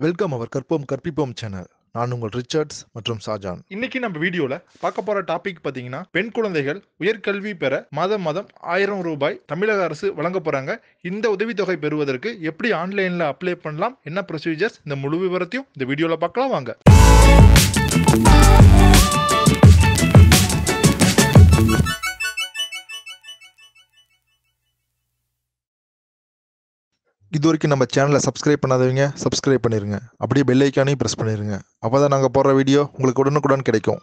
welcome அவர் கற்போம் கற்பிப்போம் channel நான் உங்கள் ரிச்சர்ட்ஸ் மற்றும் ஷாஜான் இன்னைக்கு நம்ம வீடியோல பார்க்க போற டாபிக் பாத்தீங்கன்னா பெண் குழந்தைகள் உயர்கல்வி பெற மாதம் மாதம் ஆயிரம் ரூபாய் தமிழக அரசு வழங்க போறாங்க இந்த உதவித்தொகை பெறுவதற்கு எப்படி ஆன்லைன்ல அப்ளை பண்ணலாம் என்ன ப்ரொசீஜர்ஸ் இந்த முழு விவரத்தையும் இந்த வீடியோல பார்க்கலாம் வாங்க இது வரைக்கும் நம்ம சேனலை சப்ஸ்கிரைப் பண்ணாதவங்க சப்ஸ்கிரைப் பண்ணிருங்க அப்படியே பெல் ஐக்கானையும் ப்ரெஸ் பண்ணிருங்க அப்போ தான் நாங்கள் போடுற வீடியோ உங்களுக்கு உடனுக்குடன் கிடைக்கும்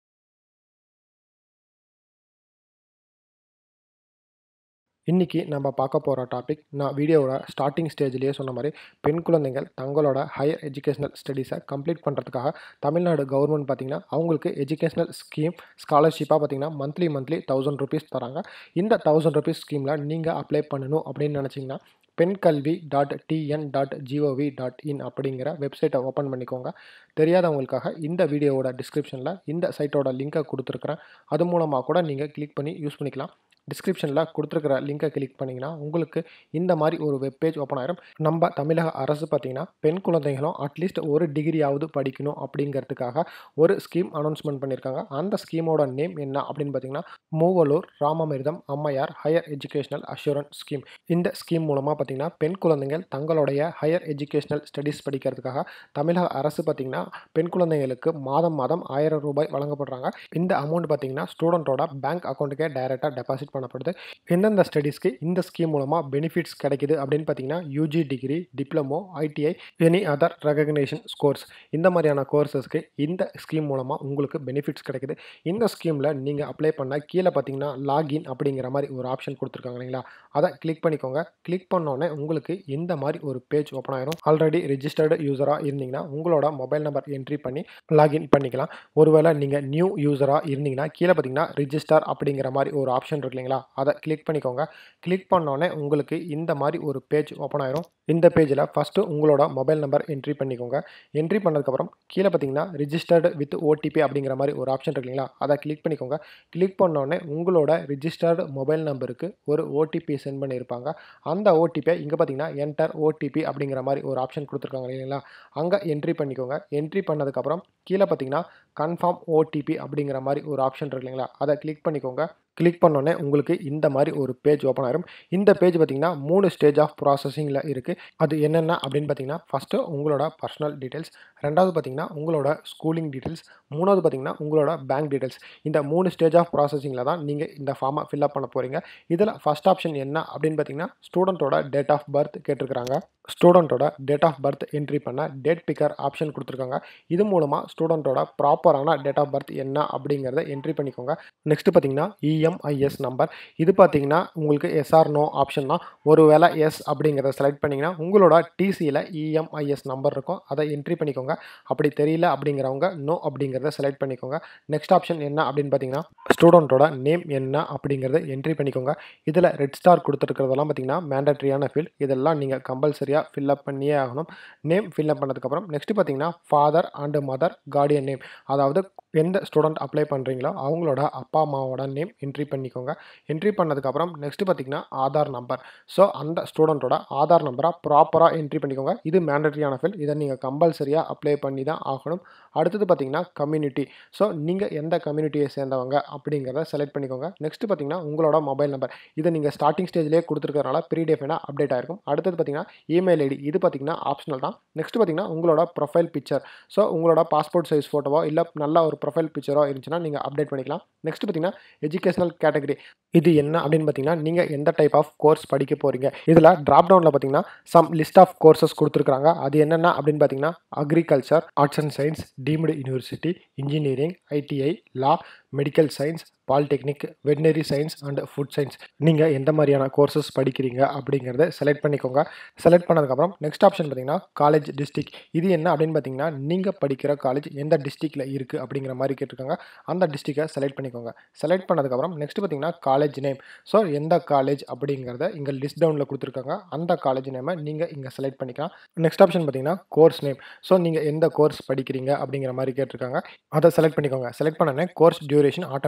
இன்றைக்கி நம்ம பார்க்க போகிற டாபிக் நான் வீடியோவோட ஸ்டார்டிங் ஸ்டேஜ்லேயே சொன்ன மாதிரி பெண் குழந்தைகள் தங்களோட ஹையர் எஜுகேஷனல் ஸ்டடீஸை கம்ப்ளீட் பண்ணுறதுக்காக தமிழ்நாடு கவர்மெண்ட் பார்த்திங்கன்னா அவங்களுக்கு எஜுகேஷனல் ஸ்கீம் ஸ்காலர்ஷிப்பாக பார்த்திங்கன்னா மந்த்லி மந்த்லி தௌசண்ட் ருபீஸ் தராங்க இந்த தௌசண்ட் ருபீஸ் ஸ்கீமில் நீங்கள் அப்ளை பண்ணணும் அப்படின்னு நினச்சிங்கன்னா பெண் கல்வி dot TN dot GOV dot in அப்படிங்கிற வெப்சைட்டை ஓப்பன் பண்ணிக்கோங்க தெரியாதவங்களுக்காக இந்த வீடியோவோட டிஸ்கிரிப்ஷனில் இந்த சைட்டோட லிங்கை கொடுத்துருக்குறேன் அது மூலமாக கூட நீங்கள் கிளிக் பண்ணி யூஸ் பண்ணிக்கலாம் டிஸ்கிரிப்ஷனில் கொடுத்துருக்கிற லிங்கை கிளிக் பண்ணிங்கன்னா உங்களுக்கு இந்த மாதிரி ஒரு வெப்பேஜ் ஓப்பன் ஆயிரும் நம்ம தமிழக அரசு பார்த்திங்கன்னா பெண் குழந்தைகளும் அட்லீஸ்ட் ஒரு டிகிரியாவது படிக்கணும் அப்படிங்கிறதுக்காக ஒரு ஸ்கீம் அனௌன்ஸ்மெண்ட் பண்ணியிருக்காங்க அந்த ஸ்கீமோட நேம் என்ன அப்படின்னு பார்த்தீங்கன்னா Moovalur Ramamirtham Ammaiyar higher educational assurance scheme இந்த ஸ்கீம் மூலமாக பார்த்திங்கன்னா பெண் குழந்தைகள் தங்களுடைய ஹையர் எஜுகேஷனல் ஸ்டடீஸ் படிக்கிறதுக்காக தமிழக அரசு பார்த்திங்கன்னா பெண் குழந்தைகளுக்கு மாதம் மாதம் ஆயிரம் ரூபாய் வழங்கப்படுறாங்க இந்த அமௌண்ட் பார்த்திங்கன்னா ஸ்டூடெண்ட்டோட பேங்க் அக்கௌண்ட்டுக்கே டைரெக்டாக டெபாசிட் பண்ணப்படுது எந்தெந்த ஸ்டடீஸ்க்கு இந்த ஸ்கீம் மூலமாக பெனிஃபிட்ஸ் கிடைக்குது அப்படின்னு பார்த்தீங்கன்னா UG degree diploma ITI any other recognition course இந்த மாதிரியான கோர்சஸ்க்கு இந்த ஸ்கீம் மூலமாக உங்களுக்கு பெனிஃபிட்ஸ் கிடைக்குது இந்த ஸ்கீமில் நீங்கள் அப்ளை பண்ண கீழே பார்த்தீங்கன்னா லாகின் அப்படிங்கிற மாதிரி ஒரு ஆப்ஷன் கொடுத்துருக்காங்க இல்லைங்களா அதை கிளிக் பண்ணிக்கோங்க கிளிக் பண்ணோடனே உங்களுக்கு இந்த மாதிரி ஒரு பேஜ் ஓப்பன் ஆயிரும் ஆல்ரெடி ரிஜிஸ்டர்டு யூஸராக இருந்தீங்கன்னா உங்களோட மொபைல் நம்பர் என்ட்ரி பண்ணி லாகின் பண்ணிக்கலாம் ஒருவேளை நீங்கள் நியூ யூஸராக இருந்தீங்கன்னா கீழே பார்த்தீங்கன்னா ரிஜிஸ்டர் அப்படிங்கிற மாதிரி ஒரு ஆப்ஷன் இருக்கு இல்லைங்களா அதை கிளிக் பண்ணிக்கோங்க கிளிக் பண்ணோடனே உங்களுக்கு இந்த மாதிரி ஒரு பேஜ் ஓப்பன் ஆயிரும் இந்த பேஜில் ஃபஸ்ட்டு உங்களோட மொபைல் நம்பர் என்ட்ரி பண்ணிக்கோங்க என்ட்ரி பண்ணதுக்கப்புறம் கீழே பார்த்தீங்கன்னா ரிஜிஸ்டர்டு வித் ஓடிபி அப்படிங்கிற மாதிரி ஒரு ஆப்ஷன் இருக்கு இல்லைங்களா அதை கிளிக் பண்ணிக்கோங்க கிளிக் பண்ணோடனே உங்களோட ரிஜிஸ்டர்டு மொபைல் நம்பருக்கு ஒரு ஓடிபி சென்ட் பண்ணியிருப்பாங்க அந்த ஓடிபியை இங்கே பார்த்தீங்கன்னா என்டர் ஓடிபி அப்படிங்கிற மாதிரி ஒரு ஆப்ஷன் கொடுத்துருக்காங்க இல்லைங்களா அங்கே என்ட்ரி பண்ணிக்கோங்க என்ட்ரி பண்ணதுக்கப்புறம் கீழே பார்த்தீங்கன்னா கன்ஃபார்ம் ஓடிபி அப்படிங்கிற மாதிரி ஒரு ஆப்ஷன் இருக்கு இல்லைங்களா அதை கிளிக் பண்ணிக்கோங்க கிளிக் பண்ணோடனே உங்களுக்கு இந்த மாதிரி ஒரு பேஜ் ஓப்பன் ஆயிரும் இந்த பேஜ் பார்த்திங்கன்னா மூணு ஸ்டேஜ் ஆஃப் ப்ராசஸிங்கில் இருக்குது அது என்னென்ன அப்படின்னு பார்த்தீங்கன்னா ஃபஸ்ட்டு உங்களோட பர்சனல் டீட்டெயில்ஸ் ரெண்டாவது பார்த்தீங்கன்னா உங்களோட ஸ்கூலிங் டீட்டெயில்ஸ் மூணாவது பார்த்தீங்கன்னா உங்களோட பேங்க் டீட்டெயில்ஸ் இந்த மூணு ஸ்டேஜ் ஆஃப் ப்ராசஸிங்கில் தான் நீங்கள் இந்த ஃபார்மை ஃபில்அப் பண்ண போகிறீங்க இதில் ஃபஸ்ட் ஆப்ஷன் என்ன அப்படின்னு பார்த்தீங்கன்னா ஸ்டூடெண்ட்டோட டேட் ஆஃப் பர்த் கேட்டிருக்கிறாங்க ஸ்டூடெண்ட்டோட டேட் ஆஃப் பர்த் என்ட்ரி பண்ண டேட் பிக்கர் ஆப்ஷன் கொடுத்துருக்காங்க இது மூலமாக ஸ்டூடெண்ட்டோட ப்ராப்பரான டேட் ஆஃப் பர்த் என்ன அப்படிங்கிறத என்ட்ரி பண்ணிக்கோங்க நெக்ஸ்ட் பார்த்தீங்கன்னா இஎம்ஐஎஸ் நம்பர் இது பார்த்தீங்கன்னா உங்களுக்கு எஸ்ஆர் நோ ஆப்ஷன் தான் ஒருவேளை எஸ் அப்படிங்கிறத செலக்ட் பண்ணிங்கன்னா உங்களோட டிசியில் இஎம்ஐஎஸ் நம்பர் இருக்கும் அதை என்ட்ரி பண்ணிக்கோங்க அப்படி தெரியல அப்படிங்கிறவங்க நோ அப்படிங்கிறத செலக்ட் பண்ணிக்கோங்க நெக்ஸ்ட் ஆப்ஷன் என்ன அப்படின்னு பார்த்தீங்கன்னா ஸ்டூடெண்ட்டோட நேம் என்ன அப்படிங்கிறத என்ட்ரி பண்ணிக்கோங்க இதில் ரெட் ஸ்டார் கொடுத்துருக்கிறதெல்லாம் பார்த்தீங்கன்னா மேண்டட்ரியான ஃபீல்ட் இதெல்லாம் நீங்கள் கம்பல்சரியாக ஃபில்அப் பண்ணியே ஆகணும் நேம் ஃபில்அப் பண்ணதுக்கப்புறம் நெக்ஸ்ட் பார்த்தீங்கன்னா father and mother guardian name அதாவது எந்த ஸ்டூடெண்ட் அப்ளை பண்ணுறீங்களோ அவங்களோட அப்பா அம்மாவோட நேம் என்ட்ரி பண்ணிக்கோங்க என்ட்ரி பண்ணதுக்கப்புறம் நெக்ஸ்ட் பார்த்தீங்கன்னா ஆதார் நம்பர் ஸோ அந்த ஸ்டூடெண்ட்டோட ஆதார் நம்பராக ப்ராப்பராக என்ட்ரி பண்ணிக்கோங்க இது மேண்டட்ரியான ஃபீல்ட் இதை நீங்கள் கம்பல்சரியாக அப்ளை பண்ணி தான் ஆகணும் அடுத்தது பார்த்தீங்கன்னா கம்யூனிட்டி ஸோ நீங்கள் எந்த கம்யூனிட்டியை சேர்ந்தவங்க அப்படிங்கிறத செலக்ட் பண்ணிக்கோங்க நெக்ஸ்ட் பார்த்தீங்கன்னா உங்களோட மொபைல் நம்பர் இதை நீங்கள் ஸ்டார்டிங் ஸ்டேஜ்லேயே கொடுத்துருக்கறனால ப்ரீடேஃபைனாக அப்டேட் ஆயிருக்கும் அடுத்தது பார்த்தீங்கன்னா இமெயில் ஐடி இது பார்த்தீங்கன்னா ஆப்ஷனல் தான் நெக்ஸ்ட் பார்த்தீங்கன்னா உங்களோட ப்ரொஃபைல் பிக்சர் ஸோ உங்களோட பாஸ்போர்ட் சைஸ் ஃபோட்டோவோ இல்லை நல்ல ஒரு ப்ரொஃபைல் பிக்சரோ இருந்துச்சுன்னா நீங்கள் அப்டேட் பண்ணிக்கலாம் நெக்ஸ்ட் பார்த்தீங்கன்னா எஜுகேஷனல் கேட்டகரி இது என்ன அப்படின்னு பார்த்தீங்கன்னா நீங்கள் எந்த டைப் ஆஃப் கோர்ஸ் படிக்க போகிறீங்க இதில் ட்ராப் டவுனில் பார்த்தீங்கன்னா சம் லிஸ்ட் ஆஃப் கோர்சஸ் கொடுத்துருக்காங்க அது என்னென்ன அப்படின்னு பார்த்தீங்கன்னா agriculture arts and science deemed university engineering ITI law medical science polytechnic veterinary science and food science நீங்கள் எந்த மாதிரியான கோர்சஸ் படிக்கிறீங்க அப்படிங்கிறத செலக்ட் பண்ணிக்கோங்க செலக்ட் பண்ணதுக்கப்புறம் நெக்ஸ்ட் ஆப்ஷன் பார்த்தீங்கன்னா காலேஜ் டிஸ்ட்ரிக் இது என்ன அப்படின்னு பார்த்தீங்கன்னா நீங்கள் படிக்கிற காலேஜ் எந்த டிஸ்ட்ரிக்டில் இருக்குது அப்படிங்கிற மாதிரி கேட்டிருக்காங்க அந்த டிஸ்ட்ரிக்டை செலக்ட் பண்ணிக்கோங்க செலக்ட் பண்ணதுக்கப்புறம் நெக்ஸ்ட் பார்த்தீங்கன்னா காலேஜ் நேம் ஸோ எந்த காலேஜ் அப்படிங்கிறத இங்கே லிஸ்ட் டவுனில் கொடுத்துருக்காங்க அந்த காலேஜ் நேமை நீங்கள் இங்கே செலக்ட் பண்ணிக்கலாம் நெக்ஸ்ட் ஆப்ஷன் பார்த்தீங்கன்னா கோர்ஸ் நேம் ஸோ நீங்கள் எந்த கோர்ஸ் படிக்கிறீங்க அப்படிங்கிற மாதிரி கேட்டிருக்காங்க அதை செலக்ட் பண்ணிக்கோங்க செலக்ட் பண்ணனே கோர்ஸ் டியூரேஷன் ஆட்டோமேட்டிக்காக அப்டேட்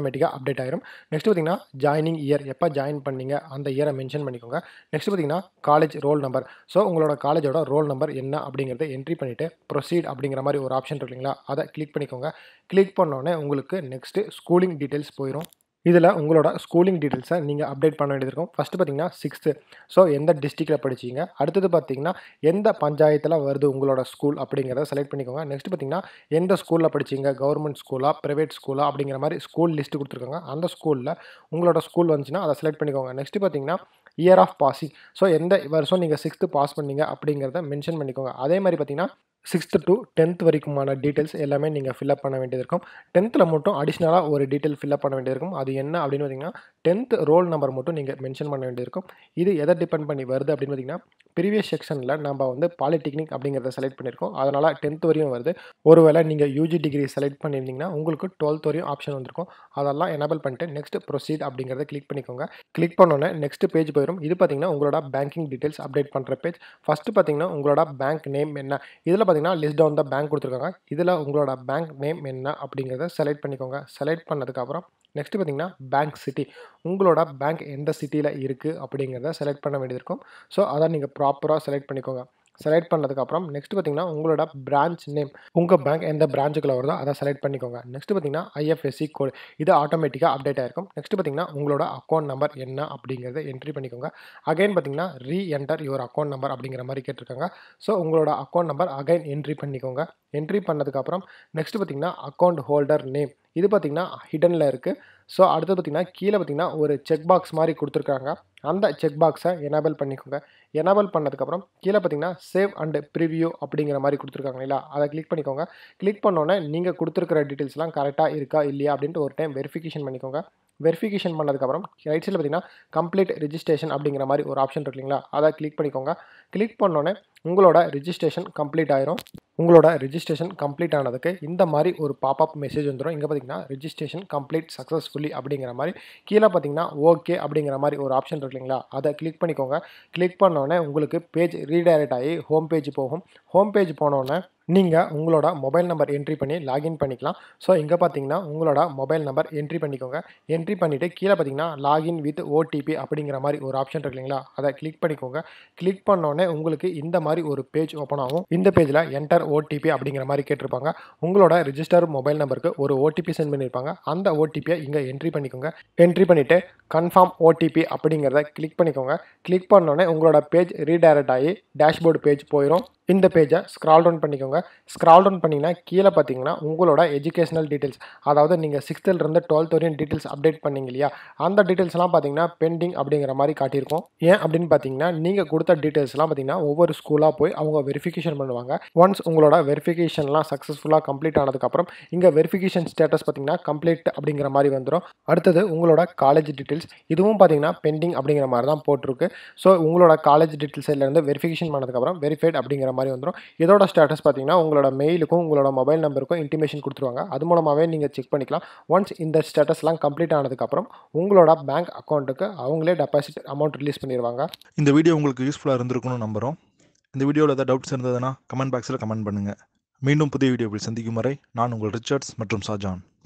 அப்டேட் ஆயிரும் நெக்ஸ்ட் பார்த்தீங்கன்னா ஜாயினிங் இயர் எப்போ ஜாயின் பண்ணீங்க அந்த இயரை மென்ஷன் பண்ணிக்கோங்க நெக்ஸ்ட் பார்த்தீங்கன்னா காலேஜ் ரோல் நம்பர் ஸோ உங்களோட காலேஜோட ரோல் நம்பர் என்ன அப்படிங்கிறத என்ட்ரி பண்ணிவிட்டு ப்ரொசீட் அப்படிங்கிற மாதிரி ஒரு ஆப்ஷன் இருக்கு இல்லைங்களா அதை கிளிக் பண்ணிக்கோங்க கிளிக் பண்ணோடனே உங்களுக்கு நெக்ஸ்ட்டு ஸ்கூலிங் டீட்டெயில்ஸ் போயிடும் இதில் உங்களோட ஸ்கூலிங் டீட்டெயில்ஸை நீங்கள் அப்டேட் பண்ண வேண்டியது இருக்கும் ஃபஸ்ட்டு பார்த்தீங்கன்னா சிக்ஸ்த்து ஸோ எந்த டிஸ்ட்ரிக்டில் படிச்சீங்க அடுத்தது பார்த்தீங்கன்னா எந்த பஞ்சாயத்தில் வருது உங்களோட ஸ்கூல் அப்படிங்கிறத செலக்ட் பண்ணிக்கோங்க நெக்ஸ்ட் பார்த்தீங்கன்னா எந்த ஸ்கூலில் படிச்சீங்க கவர்மெண்ட் ஸ்கூலா ப்ரைவேட் ஸ்கூலா அப்படிங்கிற மாதிரி ஸ்கூல் லிஸ்ட்டு கொடுத்துருக்காங்க அந்த ஸ்கூலில் உங்களோட ஸ்கூல் வந்துச்சுன்னா அதை செலக்ட் பண்ணிக்கோங்க நெக்ஸ்ட் பார்த்தீங்கன்னா இயர் ஆஃப் பாசிங் ஸோ எந்த வருஷம் நீங்கள் சிக்ஸ்த்து பாஸ் பண்ணீங்க அப்படிங்கிறத மென்ஷன் பண்ணிக்கோங்க அதே மாதிரி பார்த்தீங்கன்னா சிக்ஸ்த்து டு டென்த் வரைக்குமான டீட்டெயில்ஸ் எல்லாமே நீங்கள் ஃபில்அப் பண்ண வேண்டியது இருக்கும் டென்த்தில் மட்டும் அடிஷ்னலாக ஒரு டீட்டெயில் ஃபில்அப் பண்ண வேண்டியது இருக்கும் அது என்ன அப்படின்னு பார்த்தீங்கன்னா டென்த் ரோல் நம்பர் மட்டும் நீங்கள் மென்ஷன் பண்ண வேண்டியது இருக்கும் இது எதை டிபெண்ட் பண்ணி வருது அப்படின்னு பார்த்தீங்கன்னா ப்ரீவியஸ் செக்ஷனில் நம்ம வந்து பாலிடெக்னிக் அப்படிங்கிறத செலக்ட் பண்ணியிருக்கோம் அதனால் டென்த் வரையும் வருது ஒருவேளை நீங்கள் யூஜி டிகிரி செலக்ட் பண்ணியிருந்தீங்கன்னா உங்களுக்கு டுவெல்த் வரையும் ஆப்ஷன் வந்திருக்கும் அதெல்லாம் எனபிள் பண்ணிட்டு நெக்ஸ்ட் ப்ரொசீட் அப்படிங்கிறத கிளிக் பண்ணிக்கோங்க கிளிக் பண்ணோன்னே நெக்ஸ்ட் பேஜ் போயிடும் இது பார்த்தீங்கன்னா உங்களோட பேங்கிங் டீட்டெயில்ஸ் அப்டேட் பண்ணுற பேஜ் ஃபஸ்ட்டு பார்த்தீங்கன்னா உங்களோட பேங்க் நேம் என்ன இதில் பார்த்தீங்கன்னா லிஸ்ட் டவுன் த பேங்க் கொடுத்துருக்காங்க இதில் உங்களோட பேங்க் நேம் என்ன அப்படிங்கிறத செலக்ட் பண்ணிக்கோங்க செலக்ட் பண்ணதுக்கப்புறம் நெக்ஸ்ட் பார்த்தீங்கன்னா பேங்க் சிட்டி உங்களோட பேங்க் எந்த சிட்டியில் இருக்குது அப்படிங்கிறத செலக்ட் பண்ண வேண்டியது இருக்கும் ஸோ அதை நீங்கள் ப்ராப்பராக செலக்ட் பண்ணிக்கோங்க செலக்ட் பண்ணதுக்கப்புறம் நெக்ஸ்ட் பார்த்தீங்கன்னா உங்களோட பிரான்ச் நேம் உங்கள் பேங்க் எந்த பிரான்ச்சுக்குள்ள வருதோ அதை செலக்ட் பண்ணிக்கோங்க நெக்ஸ்ட் பார்த்தீங்கன்னா ஐஎஃப்எஸ்சி கோடு இது ஆட்டோமேட்டிக்காக அப்டேட் ஆயிருக்கும் நெக்ஸ்ட் பார்த்தீங்கன்னா உங்களோட அக்கௌண்ட் நம்பர் என்ன அப்படிங்கிறத என்ட்ரி பண்ணிக்கோங்க அகைன் பார்த்தீங்கன்னா re enter your account number அப்படிங்கிற மாதிரி கேட்டிருக்காங்க ஸோ உங்களோட அக்கௌண்ட் நம்பர் அகைன் என்ட்ரி பண்ணிக்கோங்க என்ட்ரி பண்ணதுக்கப்புறம் நெக்ஸ்ட் பார்த்தீங்கன்னா அக்கௌண்ட் ஹோல்டர் நேம் இது பார்த்தீங்கன்னா ஹிடனில் இருக்குது ஸோ அடுத்து பார்த்தீங்கன்னா கீழே பார்த்தீங்கன்னா ஒரு செக் பாக்ஸ் மாதிரி கொடுத்துருக்காங்க அந்த செக் பாக்ஸை எனேபிள் பண்ணிக்கோங்க எனேபிள் பண்ணதுக்கப்புறம் கீழே பார்த்தீங்கன்னா சேவ் அண்ட் ப்ரிவியூ அப்படிங்கிற மாதிரி கொடுத்துருக்காங்க இல்லையா அதை கிளிக் பண்ணிக்கோங்க கிளிக் பண்ணோன்னே நீங்கள் கொடுத்துருக்கிற டீட்டெயில்ஸ்லாம் கரெக்டாக இருக்கா இல்லையா அப்படின்ட்டு ஒரு டைம் வெரிஃபிகேஷன் பண்ணிக்கோங்க வெரிஃபிகேஷன் பண்ணதுக்கப்புறம் ரைட் சைடில் பார்த்தீங்கன்னா கம்ப்ளீட் ரிஜிஸ்ட்ரேஷன் அப்படிங்கிற மாதிரி ஒரு ஆப்ஷன் இருக்கு இல்லைங்களா அதை கிளிக் பண்ணிக்கோங்க கிளிக் பண்ணோன்னே உங்களோட ரிஜிஸ்ட்ரேஷன் கம்ப்ளீட் ஆயிரும் உங்களோட ரிஜிஸ்ட்ரேஷன் கம்ப்ளீட் ஆனதுக்கு இந்த மாதிரி ஒரு பாப்அப் மெசேஜ் வந்துடும் இங்கே பார்த்தீங்கன்னா ரிஜிஸ்ட்ரேஷன் கம்ப்ளீட் சக்ஸஸ்ஃபுல்லி அப்படிங்கிற மாதிரி கீழே பார்த்தீங்கன்னா ஓகே அப்படிங்கிற மாதிரி ஒரு ஆப்ஷன் இருக்கு இல்லைங்களா அதை கிளிக் பண்ணிக்கோங்க கிளிக் பண்ணோடனே உங்களுக்கு பேஜ் ரீடைரக்ட் ஆகி ஹோம் பேஜ் போகும் ஹோம் பேஜ் போனோடனே நீங்கள் உங்களோட மொபைல் நம்பர் என்ட்ரி பண்ணி லாகின் பண்ணிக்கலாம் ஸோ இங்கே பார்த்தீங்கன்னா உங்களோட மொபைல் நம்பர் என்ட்ரி பண்ணிக்கோங்க என்ட்ரி பண்ணிவிட்டு கீழே பார்த்தீங்கன்னா லாகின் வித் ஓடிபி அப்படிங்கிற மாதிரி ஒரு ஆப்ஷன் இருக்கு இல்லைங்களா அதை கிளிக் பண்ணிக்கோங்க கிளிக் பண்ணோடனே உங்களுக்கு இந்த மாதிரி ஒரு பேஜ் ஓப்பன் ஆகும் இந்த பேஜில் என்டர் ஓடிபி அப்படிங்கிற மாதிரி கேட்டிருப்பாங்க உங்களோட ரிஜிஸ்டர் மொபைல் நம்பருக்கு ஒரு ஓடிபி சென்ட் பண்ணியிருப்பாங்க அந்த ஓடிபியை இங்கே என்ட்ரி பண்ணிக்கோங்க என்ட்ரி பண்ணிவிட்டு கன்ஃபார்ம் ஓடிபி அப்படிங்கிறத கிளிக் பண்ணிக்கோங்க கிளிக் பண்ணோடனே உங்களோட பேஜ் ரீடைரக்ட் ஆகி டேஷ்போர்டு பேஜ் போயிடும் இந்த பேஜை ஸ்க்ரால் டவுன் பண்ணிக்கோங்க ஸ்க்ரால் டவுன் பண்ணிங்கன்னா கீழே பார்த்தீங்கன்னா உங்களோட எஜுகேஷனல் டீட்டெயில்ஸ் அதாவது நீங்கள் சிக்ஸ்த்துலேருந்து டுவெல்த் வரையும் டீட்டெயில்ஸ் அப்டேட் பண்ணீங்க இல்லையா அந்த டீட்டெயில்ஸ்லாம் பார்த்தீங்கன்னா பெண்டிங் அப்படிங்கிற மாதிரி காட்டியிருக்கும் ஏன் அப்படின்னு பார்த்தீங்கன்னா நீங்கள் கொடுத்த டீட்டெயில்ஸ்லாம் பார்த்தீங்கன்னா ஒவ்வொரு ஸ்கூலாக போய் அவங்க வெரிஃபிகேஷன் பண்ணுவாங்க ஒன்ஸ் உங்களோட வெரிஃபிகேஷன்லாம் சக்ஸஸ்ஃபுல்லாக கம்ப்ளீட் ஆனதுக்கப்புறம் இங்கே வெரிஃபிகேஷன் ஸ்டேட்டஸ் பார்த்தீங்கன்னா கம்ப்ளீட் அப்படிங்கிற மாதிரி வந்துடும் அடுத்தது உங்களோட காலேஜ் டீட்டெயில்ஸ் இதுவும் பார்த்தீங்கன்னா பெண்டிங் அப்படிங்கிற மாதிரி தான் போட்டிருக்கு ஸோ உங்களோட காலேஜ் டீட்டெயில்ஸ் இருந்து வெரிஃபிகேஷன் பண்ணதுக்கப்புறம் வெரிஃபைட் அப்படிங்கிற மாதிரி வந்துடும் இதோட ஸ்டேட்டஸ் பார்த்தீங்கன்னா உங்களோட மெயிலுக்கும் உங்களோட மொபைல் நம்பருக்கும் இன்டிமேஷன் கொடுத்துருவாங்க அது மூலமாகவே நீங்கள் செக் பண்ணிக்கலாம் ஒன்ஸ் இந்த ஸ்டேட்டஸ்லாம் கம்ப்ளீட் ஆனதுக்கப்புறம் உங்களோட பேங்க் அக்கௌண்ட்டுக்கு அவங்களே டெபாசிட் அமௌண்ட் ரிலீஸ் பண்ணிடுவாங்க இந்த வீடியோ உங்களுக்கு யூஸ்ஃபுல்லாக இருந்திருக்கும்னு நம்புகிறோம் இந்த வீடியோவில் ஏதாவது டவுட்ஸ் இருந்ததுன்னா கமெண்ட் பாக்ஸில் கமெண்ட் பண்ணுங்கள் மீண்டும் புதிய வீடியோவில் சந்திக்கும் வரை நான் உங்கள் ரிச்சர்ட்ஸ் மற்றும் ஷாஜான்